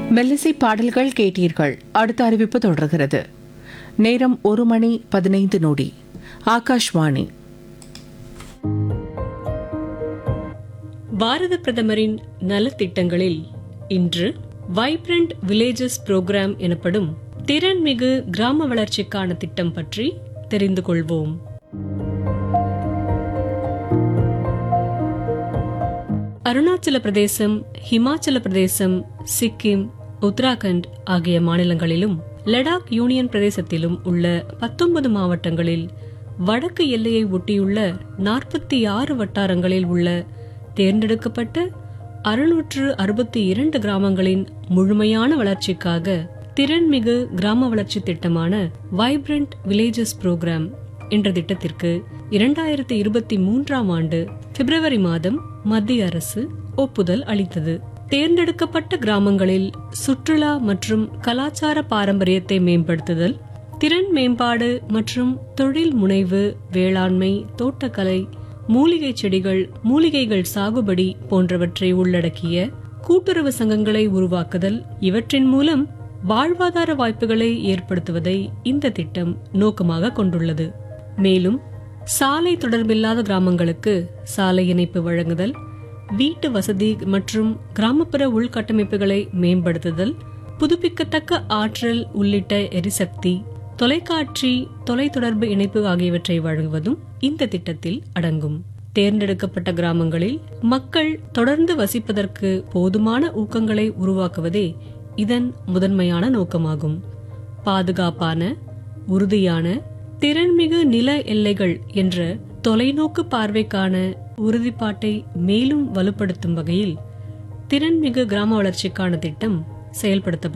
மெல்லிசை பாடல்கள் கேட்டீர்கள் அடுத்த அறிவிப்பு தொடர்கிறது நேரம் ஒரு மணி பதினைந்து நொடி ஆகாஷ்வாணி பாரத பிரதமரின் நலத்திட்டங்களில் இன்று வைப்ரண்ட் வில்லேஜஸ் புரோகிராம் எனப்படும் திறன்மிகு கிராம வளர்ச்சிக்கான திட்டம் பற்றி தெரிந்து கொள்வோம் அருணாச்சல பிரதேசம் ஹிமாச்சல பிரதேசம் சிக்கிம் உத்தராகண்ட் ஆகிய மாநிலங்களிலும் லடாக் யூனியன் பிரதேசத்திலும் உள்ள பத்தொன்பது மாவட்டங்களில் வடக்கு எல்லையை ஒட்டியுள்ள நாற்பத்தி ஆறு வட்டாரங்களில் உள்ள தேர்ந்தெடுக்கப்பட்ட அறுநூற்று அறுபத்தி இரண்டு கிராமங்களின் முழுமையான வளர்ச்சிக்காக திறன்மிகு கிராம வளர்ச்சி திட்டமான வைப்ரண்ட் வில்லேஜஸ் புரோகிராம் என்ற திட்டத்திற்கு இரண்டாயிரத்தி இருபத்தி மூன்றாம் ஆண்டு பிப்ரவரி மாதம் மத்திய அரசு ஒப்புதல் அளித்தது தேர்ந்தெடுக்கப்பட்ட கிராமங்களில் சுற்றுலா மற்றும் கலாச்சார பாரம்பரியத்தை மேம்படுத்துதல் திறன் மேம்பாடு மற்றும் தொழில் முனைவு வேளாண்மை தோட்டக்கலை மூலிகை செடிகள் மூலிகைகள் சாகுபடி போன்றவற்றை உள்ளடக்கிய கூட்டுறவு சங்கங்களை உருவாக்குதல் இவற்றின் மூலம் வாழ்வாதார வாய்ப்புகளை ஏற்படுத்துவதை இந்த திட்டம் நோக்கமாக கொண்டுள்ளது மேலும் சாலை தொடர்பில்லாத கிராமங்களுக்கு சாலை இணைப்பு வழங்குதல் வீட்டு வசதி மற்றும் கிராமப்புற உள்கட்டமைப்புகளை மேம்படுத்துதல் புதுப்பிக்கத்தக்க ஆற்றல் உள்ளிட்ட எரிசக்தி தொலைக்காட்சி தொலைத்தொடர்பு இணைப்பு ஆகியவற்றை வழங்குவதும் இந்த திட்டத்தில் அடங்கும் தேர்ந்தெடுக்கப்பட்ட கிராமங்களில் மக்கள் தொடர்ந்து வசிப்பதற்கு போதுமான ஊக்கங்களை உருவாக்குவதே இதன் முதன்மையான நோக்கமாகும் பாதுகாப்பான உறுதியான திறன்மிகு நில எல்லைகள் என்ற தொலைநோக்கு பார்வைக்கான உறுதிப்பாட்டை மேலும் வலுப்படுத்தும் வகையில் திறன்மிகு கிராம வளர்ச்சிக்கான திட்டம் செயல்படுத்தப்படும்